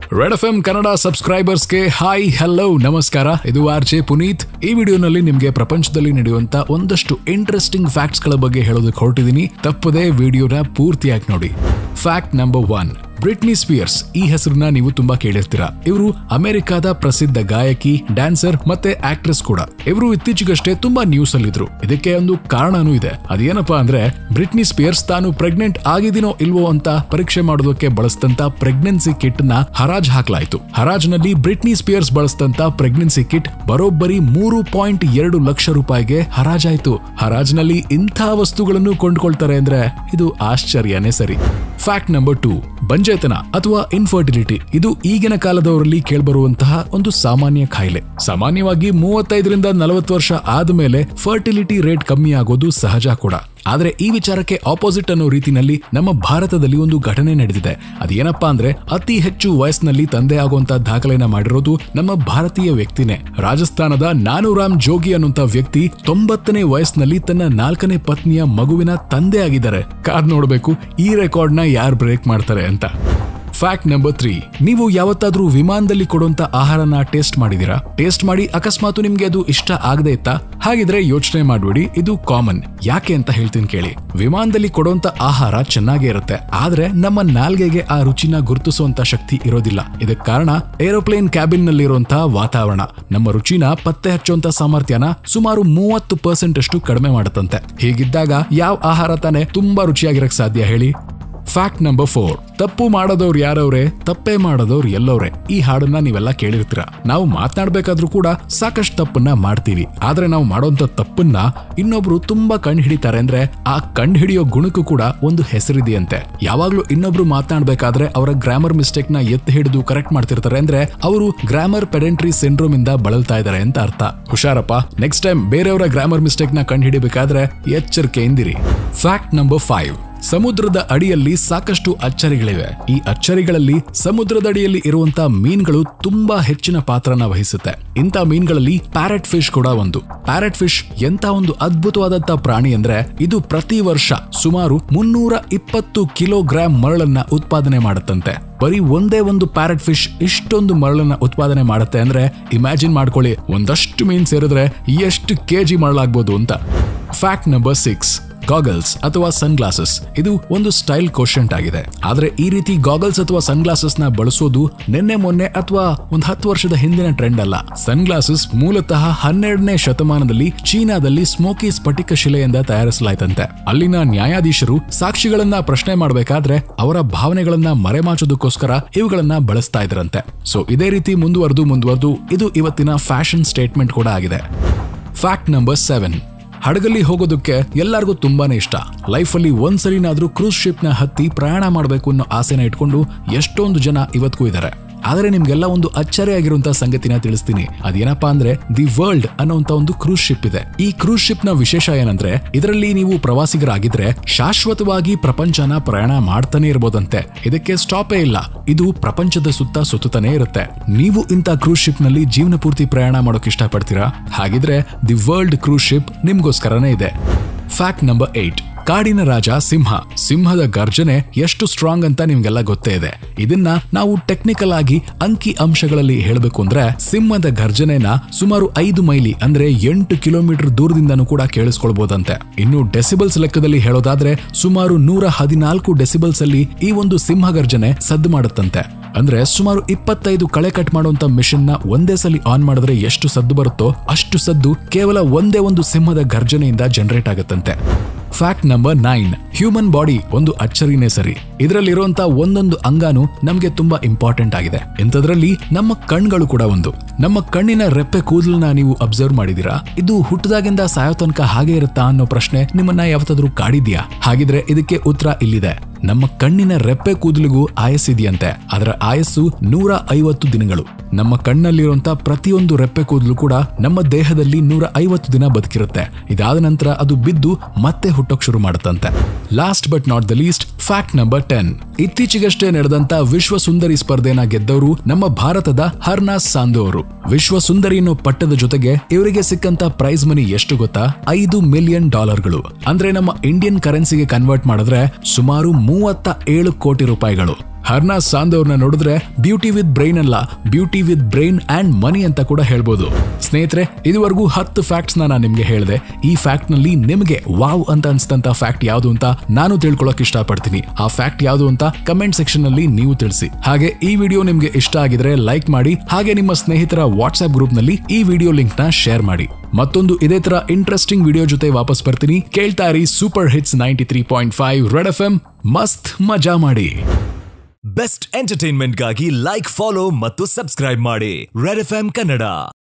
red F M Kannada ಸಬ್ಸ್ಕ್ರೈಬರ್ಸ್ಗೆ hi hello ನಮಸ್ಕಾರ ಇದು ಆರ್ ಜೆ ಪುನೀತ್ ಈ ವಿಡಿಯೋನಲ್ಲಿ ನಿಮಗೆ ಪ್ರಪಂಚದಲ್ಲಿ ನಡೆಯುವಂತ ಒಂದಷ್ಟು ಇಂಟ್ರೆಸ್ಟಿಂಗ್ ಫ್ಯಾಕ್ಟ್ಸ್ ಗಳ ಬಗ್ಗೆ ಹೇಳೋದಕ್ಕೆ ಹೊರಟಿದ್ದೀನಿ ತಪ್ಪದೇ ವಿಡಿಯೋನ ಪೂರ್ತಿಯಾಗಿ ನೋಡಿ fact number one Britney Spears ಈ ಹೆಸರನ್ನ ನೀವು ತುಂಬಾ ಕೇಳಿರ್ತೀರ ಇವರು ಅಮೆರಿಕಾದ ಪ್ರಸಿದ್ಧ ಗಾಯಕಿ ಡ್ಯಾನ್ಸರ್ ಮತ್ತೆ ಆಕ್ಟ್ರೆಸ್ ಕೂಡ ಇವರು ಇತ್ತೀಚೆಗಷ್ಟೇ ತುಂಬಾ ನ್ಯೂಸ್ ಅಲ್ಲಿದ್ರು ಇದಕ್ಕೆ ಒಂದು ಕಾರಣನೂ ಇದೆ ಅದೇನಪ್ಪಾ ಅಂದ್ರೆ ಬ್ರಿಟ್ನಿ ಸ್ಪಿಯರ್ಸ್ ತಾನು ಪ್ರೆಗ್ನೆಂಟ್ ಆಗಿದಿನೋ ಇಲ್ವೋ ಅಂತ ಪರೀಕ್ಷೆ ಮಾಡೋದಕ್ಕೆ ಬಳಸಿದಂತ ಪ್ರೆಗ್ನೆನ್ಸಿ ಕಿಟ್ ನ ಹರಾಜ್ ಹಾಕ್ಲಾಯ್ತು ಹರಾಜ್ನಲ್ಲಿ ಬ್ರಿಟ್ನಿ ಸ್ಪಿಯರ್ಸ್ ಬಳಸಿದಂತ ಪ್ರೆಗ್ನೆನ್ಸಿ ಕಿಟ್ ಬರೋಬ್ಬರಿ ಮೂರು ಪಾಯಿಂಟ್ ಎರಡು ಲಕ್ಷ ರೂಪಾಯಿಗೆ ಹರಾಜಾಯ್ತು ಹರಾಜ್ನಲ್ಲಿ ಇಂಥ ವಸ್ತುಗಳನ್ನು ಕೊಂಡ್ಕೊಳ್ತಾರೆ ಅಂದ್ರೆ ಇದು ಆಶ್ಚರ್ಯನೇ ಸರಿ ಫ್ಯಾಕ್ಟ್ ನಂಬರ್ ಟೂ ಬಂಜೇತನ ಅಥವಾ ಇನ್ಫರ್ಟಿಲಿಟಿ ಇದು ಈಗಿನ ಕಾಲದವರಲ್ಲಿ ಕೇಳ್ಬರುವಂತಹ ಒಂದು ಸಾಮಾನ್ಯ ಕಾಯಿಲೆ ಸಾಮಾನ್ಯವಾಗಿ ಮೂವತ್ತೈದರಿಂದ ನಲವತ್ತು ವರ್ಷ ಆದ್ಮೇಲೆ ಫರ್ಟಿಲಿಟಿ ರೇಟ್ ಕಮ್ಮಿ ಆಗೋದು ಸಹಜ ಕೂಡ ಆದ್ರೆ ಈ ವಿಚಾರಕ್ಕೆ ಆಪೋಸಿಟ್ ಅನ್ನೋ ರೀತಿನಲ್ಲಿ ನಮ್ಮ ಭಾರತದಲ್ಲಿ ಒಂದು ಘಟನೆ ನಡೆದಿದೆ ಅದೇನಪ್ಪಾ ಅಂದ್ರೆ ಅತಿ ಹೆಚ್ಚು ವಯಸ್ಸಿನಲ್ಲಿ ತಂದೆ ಆಗುವಂತ ದಾಖಲೆನ ಮಾಡಿರೋದು ನಮ್ಮ ಭಾರತೀಯ ವ್ಯಕ್ತಿನೇ ರಾಜಸ್ಥಾನದ ನಾನುರಾಮ್ ಜೋಗಿ ಅನ್ನುವಂತ ವ್ಯಕ್ತಿ ತೊಂಬತ್ತನೇ ವಯಸ್ಸಿನಲ್ಲಿ ತನ್ನ ನಾಲ್ಕನೇ ಪತ್ನಿಯ ಮಗುವಿನ ತಂದೆ ಆಗಿದ್ದಾರೆ ಕಾದ್ ನೋಡಬೇಕು ಈ ರೆಕಾರ್ಡ್ ನ ಯಾರು ಬ್ರೇಕ್ ಮಾಡ್ತಾರೆ ಅಂತ ಫ್ಯಾಕ್ಟ್ ನಂಬರ್ ತ್ರೀ ನೀವು ಯಾವತ್ತಾದ್ರೂ ವಿಮಾನದಲ್ಲಿ ಕೊಡುವಂತ ಆಹಾರನ ಟೇಸ್ಟ್ ಮಾಡಿದೀರಾ ಟೇಸ್ಟ್ ಮಾಡಿ ಅಕಸ್ಮಾತ್ ನಿಮ್ಗೆ ಅದು ಇಷ್ಟ ಆಗದೆ ಇತ್ತಾ ಹಾಗಿದ್ರೆ ಯೋಚನೆ ಮಾಡ್ಬಿಡಿ ಇದು ಕಾಮನ್ ಯಾಕೆ ಅಂತ ಹೇಳ್ತೀನಿ ಕೇಳಿ ವಿಮಾನದಲ್ಲಿ ಕೊಡುವಂತ ಆಹಾರ ಚೆನ್ನಾಗೇ ಇರುತ್ತೆ ಆದ್ರೆ ನಮ್ಮ ನಾಲ್ಗೆಗೆ ಆ ರುಚಿನ ಗುರುತಿಸುವಂತ ಶಕ್ತಿ ಇರೋದಿಲ್ಲ ಇದಕ್ಕೆ ಕಾರಣ ಏರೋಪ್ಲೇನ್ ಕ್ಯಾಬಿನ್ ನಲ್ಲಿರುವಂತಹ ವಾತಾವರಣ ನಮ್ಮ ರುಚಿನ ಪತ್ತೆ ಹಚ್ಚುವಂತ ಸಾಮರ್ಥ್ಯನ ಸುಮಾರು ಮೂವತ್ತು ಪರ್ಸೆಂಟ್ ಅಷ್ಟು ಕಡಿಮೆ ಮಾಡುತ್ತಂತೆ ಹೀಗಿದ್ದಾಗ ಯಾವ ಆಹಾರ ತಾನೇ ತುಂಬಾ ರುಚಿಯಾಗಿರಕ್ ಸಾಧ್ಯ ಹೇಳಿ ಫ್ಯಾಕ್ಟ್ ನಂಬರ್ ಫೋರ್ ತಪ್ಪು ಮಾಡದವ್ರು ಯಾರವ್ರೆ ತಪ್ಪೇ ಮಾಡದವ್ರು ಎಲ್ಲವ್ರೆ ಈ ಹಾಡನ್ನ ನೀವೆಲ್ಲ ಕೇಳಿರ್ತೀರ ನಾವು ಮಾತನಾಡ್ಬೇಕಾದ್ರೂ ಕೂಡ ಸಾಕಷ್ಟು ತಪ್ಪನ್ನ ಮಾಡ್ತೀವಿ ಆದ್ರೆ ನಾವು ಮಾಡೋಂತ ತಪ್ಪನ್ನ ಇನ್ನೊಬ್ರು ತುಂಬಾ ಕಂಡು ಹಿಡಿತಾರೆ ಅಂದ್ರೆ ಆ ಕಂಡು ಹಿಡಿಯೋ ಗುಣಕ್ಕೂ ಕೂಡ ಒಂದು ಹೆಸರಿದೆಯಂತೆ ಯಾವಾಗ್ಲೂ ಇನ್ನೊಬ್ರು ಮಾತನಾಡ್ಬೇಕಾದ್ರೆ ಅವರ ಗ್ರಾಮರ್ ಮಿಸ್ಟೇಕ್ ನ ಎತ್ತಿ ಹಿಡಿದು ಕರೆಕ್ಟ್ ಮಾಡ್ತಿರ್ತಾರೆ ಅಂದ್ರೆ ಅವರು ಗ್ರಾಮರ್ ಪೆಡೆಂಟ್ರಿ ಸಿಂಡ್ರೋಮ್ ಇಂದ ಬಳಲ್ತಾ ಇದ್ದಾರೆ ಅಂತ ಅರ್ಥ ಹುಷಾರಪ್ಪ ನೆಕ್ಸ್ಟ್ ಟೈಮ್ ಬೇರೆಯವರ ಗ್ರಾಮರ್ ಮಿಸ್ಟೇಕ್ ನ ಕಂಡು ಹಿಡಿಬೇಕಾದ್ರೆ ಎಚ್ಚರಿಕೆಯಿಂದಿರಿ ಫ್ಯಾಕ್ಟ್ ನಂಬರ್ ಫೈವ್ ಸಮುದ್ರದ ಅಡಿಯಲ್ಲಿ ಸಾಕಷ್ಟು ಅಚ್ಚರಿಗಳಿವೆ ಈ ಅಚ್ಚರಿಗಳಲ್ಲಿ ಸಮುದ್ರದ ಅಡಿಯಲ್ಲಿ ಇರುವಂತಹ ಮೀನ್ಗಳು ತುಂಬಾ ಹೆಚ್ಚಿನ ಪಾತ್ರನ ವಹಿಸುತ್ತೆ ಇಂಥ ಮೀನ್ಗಳಲ್ಲಿ ಪ್ಯಾರೆಟ್ ಫಿಶ್ ಕೂಡ ಒಂದು ಪ್ಯಾರೆಟ್ ಫಿಶ್ ಎಂತ ಒಂದು ಅದ್ಭುತವಾದಂತ ಪ್ರಾಣಿ ಅಂದ್ರೆ ಇದು ಪ್ರತಿ ವರ್ಷ ಸುಮಾರು ಮುನ್ನೂರ ಇಪ್ಪತ್ತು ಕಿಲೋಗ್ರಾಂ ಮರಳನ್ನ ಉತ್ಪಾದನೆ ಮಾಡುತ್ತಂತೆ ಬರೀ ಒಂದೇ ಒಂದು ಪ್ಯಾರೆಟ್ ಫಿಶ್ ಇಷ್ಟೊಂದು ಮರಳನ್ನ ಉತ್ಪಾದನೆ ಮಾಡುತ್ತೆ ಅಂದ್ರೆ ಇಮ್ಯಾಜಿನ್ ಮಾಡ್ಕೊಳ್ಳಿ ಒಂದಷ್ಟು ಮೀನ್ ಸೇರಿದ್ರೆ ಎಷ್ಟು ಕೆಜಿ ಮರಳಾಗ್ಬೋದು ಅಂತ ಫ್ಯಾಕ್ಟ್ ನಂಬರ್ ಸಿಕ್ಸ್ ಗಾಗಲ್ಸ್ ಅಥವಾ ಸನ್ ಗ್ಲಾಸಸ್ ಇದು ಒಂದು ಸ್ಟೈಲ್ ಕ್ವಶಂಟ್ ಆಗಿದೆ ಆದ್ರೆ ಈ ರೀತಿ ಗಾಗಲ್ಸ್ ಅಥವಾ ಸನ್ ಗ್ಲಾಸಸ್ ನ ಬಳಸೋದು ನಿನ್ನೆ ಮೊನ್ನೆ ಅಥವಾ ಒಂದು ಹತ್ತು ವರ್ಷದ ಹಿಂದಿನ ಟ್ರೆಂಡ್ ಅಲ್ಲ ಸನ್ ಗ್ಲಾಸಸ್ ಮೂಲತಃ ಹನ್ನೆರಡನೇ ಶತಮಾನದಲ್ಲಿ ಚೀನಾದಲ್ಲಿ ಸ್ಮೋಕಿ ಸ್ಫಟಿಕ ಶಿಲೆಯಿಂದ ತಯಾರಿಸಲಾಯ್ತಂತೆ ಅಲ್ಲಿನ ನ್ಯಾಯಾಧೀಶರು ಸಾಕ್ಷಿಗಳನ್ನ ಪ್ರಶ್ನೆ ಮಾಡಬೇಕಾದ್ರೆ ಅವರ ಭಾವನೆಗಳನ್ನ ಮರೆಮಾಚೋದಕ್ಕೋಸ್ಕರ ಇವುಗಳನ್ನ ಬಳಸ್ತಾ ಇದ್ರಂತೆ ಸೊ ಇದೇ ರೀತಿ ಮುಂದುವರೆದು ಮುಂದುವರೆದು ಇದು ಇವತ್ತಿನ ಫ್ಯಾಷನ್ ಸ್ಟೇಟ್ಮೆಂಟ್ ಕೂಡ ಆಗಿದೆ ಫ್ಯಾಕ್ಟ್ ನಂಬರ್ ಸೆವೆನ್ ಹಡಗಲ್ಲಿ ಹೋಗೋದಕ್ಕೆ ಎಲ್ಲರಿಗೂ ತುಂಬಾನೇ ಇಷ್ಟ ಲೈಫಲ್ಲಿ ಒಂದ್ಸಲಿನಾದ್ರೂ ಕ್ರೂಸ್ ಶಿಪ್ ನ ಹತ್ತಿ ಪ್ರಯಾಣ ಮಾಡಬೇಕು ಅನ್ನೋ ಆಸೆನ ಇಟ್ಕೊಂಡು ಎಷ್ಟೊಂದು ಜನ ಇವತ್ತಿಗೂ ಇದ್ದಾರೆ ಆದ್ರೆ ನಿಮ್ಗೆಲ್ಲ ಒಂದು ಅಚ್ಚರಿಯಾಗಿರುವಂತಹ ಸಂಗತಿನ ತಿಳಿಸ್ತೀನಿ ಅದೇನಪ್ಪಾ ಅಂದ್ರೆ ದಿ ವರ್ಲ್ಡ್ ಅನ್ನೋಂತ ಒಂದು ಕ್ರೂಸ್ ಶಿಪ್ ಇದೆ ಈ ಕ್ರೂಸ್ ಶಿಪ್ ನ ವಿಶೇಷ ಏನಂದ್ರೆ ಇದರಲ್ಲಿ ನೀವು ಪ್ರವಾಸಿಗರಾಗಿದ್ರೆ ಶಾಶ್ವತವಾಗಿ ಪ್ರಪಂಚನ ಪ್ರಯಾಣ ಮಾಡ್ತಾನೆ ಇರ್ಬೋದಂತೆ ಇದಕ್ಕೆ ಸ್ಟಾಪೇ ಇಲ್ಲ ಇದು ಪ್ರಪಂಚದ ಸುತ್ತ ಸುತ್ತಾನೆ ಇರುತ್ತೆ ನೀವು ಇಂಥ ಕ್ರೂಸ್ ಶಿಪ್ ನಲ್ಲಿ ಜೀವನ ಪೂರ್ತಿ ಪ್ರಯಾಣ ಮಾಡೋಕೆ ಇಷ್ಟಪಡ್ತೀರಾ ಹಾಗಿದ್ರೆ ದಿ ವರ್ಲ್ಡ್ ಕ್ರೂಸ್ ಶಿಪ್ ನಿಮ್ಗೋಸ್ಕರನೇ ಇದೆ ಫ್ಯಾಕ್ಟ್ ನಂಬರ್ ಏಟ್ ಕಾಡಿನ ರಾಜ ಸಿಂಹ ಸಿಂಹದ ಗರ್ಜನೆ ಎಷ್ಟು ಸ್ಟ್ರಾಂಗ್ ಅಂತ ನಿಮ್ಗೆಲ್ಲ ಗೊತ್ತೇ ಇದೆ ಇದನ್ನ ನಾವು ಟೆಕ್ನಿಕಲ್ ಆಗಿ ಅಂಕಿ ಅಂಶಗಳಲ್ಲಿ ಹೇಳಬೇಕು ಅಂದ್ರೆ ಸಿಂಹದ ಗರ್ಜನೆನ ಸುಮಾರು ಐದು ಮೈಲಿ ಅಂದ್ರೆ ಎಂಟು ಕಿಲೋಮೀಟರ್ ದೂರದಿಂದನೂ ಕೂಡ ಕೇಳಿಸ್ಕೊಳ್ಬಹುದಂತೆ ಇನ್ನು ಡೆಸಿಬಲ್ಸ್ ಲೆಕ್ಕದಲ್ಲಿ ಹೇಳೋದಾದ್ರೆ ಸುಮಾರು ನೂರ ಹದಿನಾಲ್ಕು ಡೆಸಿಬಲ್ಸ್ ಅಲ್ಲಿ ಈ ಒಂದು ಸಿಂಹ ಗರ್ಜನೆ ಸದ್ದು ಮಾಡುತ್ತಂತೆ ಅಂದ್ರೆ ಸುಮಾರು ಇಪ್ಪತ್ತೈದು ಕಳೆ ಕಟ್ ಮಾಡುವಂತ ಮಿಷನ್ ನ ಒಂದೇ ಸಲ ಆನ್ ಮಾಡಿದ್ರೆ ಎಷ್ಟು ಸದ್ದು ಬರುತ್ತೋ ಅಷ್ಟು ಸದ್ದು ಕೇವಲ ಒಂದೇ ಒಂದು ಸಿಂಹದ ಗರ್ಜನೆಯಿಂದ ಜನರೇಟ್ ಆಗುತ್ತಂತೆ fact number nine human body ಒಂದು ಅಚ್ಚರಿನೇ ಸರಿ ಇದರಲ್ಲಿರುವಂತ ಒಂದೊಂದು ಅಂಗಾನು ನಮಗೆ ತುಂಬಾ ಇಂಪಾರ್ಟೆಂಟ್ ಆಗಿದೆ ಇಂಥದ್ರಲ್ಲಿ ನಮ್ಮ ಕಣ್ಗಳು ಕೂಡ ಒಂದು ನಮ್ಮ ಕಣ್ಣಿನ ರೆಪ್ಪೆ ಕೂದಲನ್ನ ನೀವು ಅಬ್ಸರ್ವ್ ಮಾಡಿದೀರಾ ಇದು ಹುಟ್ಟದಾಗಿಂದ ಸಾಯೋ ತನಕ ಹಾಗೆ ಇರುತ್ತಾ ಅನ್ನೋ ಪ್ರಶ್ನೆ ನಿಮ್ಮನ್ನ ಯಾವತ್ತಾದ್ರೂ ಕಾಡಿದ್ಯಾ ಹಾಗಿದ್ರೆ ಇದಕ್ಕೆ ಉತ್ತರ ಇಲ್ಲಿದೆ ನಮ್ಮ ಕಣ್ಣಿನ ರೆಪ್ಪೆ ಕೂದಲಿಗೂ ಆಯಸ್ಸಿದೆಯಂತೆ ಅದರ ಆಯಸ್ಸು ನೂರ ಐವತ್ತು ದಿನಗಳು ನಮ್ಮ ಕಣ್ಣಲ್ಲಿರುವಂತ ಪ್ರತಿಯೊಂದು ರೆಪ್ಪೆ ಕೂದಲು ಕೂಡ ನಮ್ಮ ದೇಹದಲ್ಲಿ ನೂರ ಐವತ್ತು ದಿನ ಬದುಕಿರುತ್ತೆ ಇದಾದ ನಂತರ ಅದು ಬಿದ್ದು ಮತ್ತೆ ಹುಟ್ಟೋಕ್ ಶುರು ಮಾಡುತ್ತಂತೆ last but not the least fact number ten ಇತ್ತೀಚೆಗಷ್ಟೇ ನಡೆದಂತ ವಿಶ್ವ ಸುಂದರಿ ಸ್ಪರ್ಧೆನ ಗೆದ್ದವರು ನಮ್ಮ ಭಾರತದ ಹರ್ನಾಸ್ ಸಾಂಧು ಅವರು ವಿಶ್ವ ಸುಂದರಿ ಅನ್ನೋ ಪಟ್ಟದ ಜೊತೆಗೆ ಇವರಿಗೆ ಸಿಕ್ಕಂತ ಪ್ರೈಸ್ ಮನಿ ಎಷ್ಟು ಗೊತ್ತಾ ಐದು ಮಿಲಿಯನ್ ಡಾಲರ್ಗಳು ಅಂದ್ರೆ ನಮ್ಮ ಇಂಡಿಯನ್ ಕರೆನ್ಸಿಗೆ ಕನ್ವರ್ಟ್ ಮಾಡಿದ್ರೆ ಸುಮಾರು ಮೂವತ್ತ ಏಳು ಕೋಟಿ ರೂಪಾಯಿಗಳು ಹರ್ನಾಸ್ ಸಾಂದ್ ಅವ್ರನ್ನ ನೋಡಿದ್ರೆ ಬ್ಯೂಟಿ ವಿತ್ ಬ್ರೈನ್ ಅಲ್ಲ beauty with brain and money ಅಂತ ಕೂಡ ಹೇಳ್ಬೋದು ಸ್ನೇಹಿತರೆ ಇದುವರೆಗೂ ಹತ್ತು ಫ್ಯಾಕ್ಟ್ಸ್ ನಾನು ನಿಮ್ಗೆ ಹೇಳಿದೆ ಈ ಫ್ಯಾಕ್ಟ್ ನಲ್ಲಿ ನಿಮಗೆ ವಾವ್ ಅಂತ ಅನ್ಸಿದಂತ ಫ್ಯಾಕ್ಟ್ ಯಾವುದು ಅಂತ ನಾನು ತಿಳ್ಕೊಳಕ್ ಇಷ್ಟಪಡ್ತೀನಿ ಆ ಫ್ಯಾಕ್ಟ್ ಯಾವುದು ಅಂತ ಕಮೆಂಟ್ ಸೆಕ್ಷನ್ ನಲ್ಲಿ ನೀವು ತಿಳಿಸಿ ಹಾಗೆ ಈ ವಿಡಿಯೋ ನಿಮ್ಗೆ ಇಷ್ಟ ಆಗಿದ್ರೆ ಲೈಕ್ ಮಾಡಿ ಹಾಗೆ ನಿಮ್ಮ ಸ್ನೇಹಿತರ ವಾಟ್ಸ್ಆಪ್ ಗ್ರೂಪ್ ನಲ್ಲಿ ಈ ವಿಡಿಯೋ ಲಿಂಕ್ ನ ಶೇರ್ ಮಾಡಿ ಮತ್ತೊಂದು ಇದೇ ತರ ಇಂಟ್ರೆಸ್ಟಿಂಗ್ ವಿಡಿಯೋ ಜೊತೆ ವಾಪಸ್ ಬರ್ತೀನಿ ಕೇಳ್ತಾ ಇರಿ super hits ninety three point five red F M ಮಸ್ತ್ ಮಜಾ ಮಾಡಿ ಬೆಸ್ಟ್ ಎಂಟರ್ಟೈನ್ಮೆಂಟ್ಗಾಗಿ ಲೈಕ್ ಫಾಲೋ ಮತ್ತು ಸಬ್ಸ್ಕ್ರೈಬ್ ಮಾಡಿ ರೆಡ್ ಎಫ್ ಕನ್ನಡ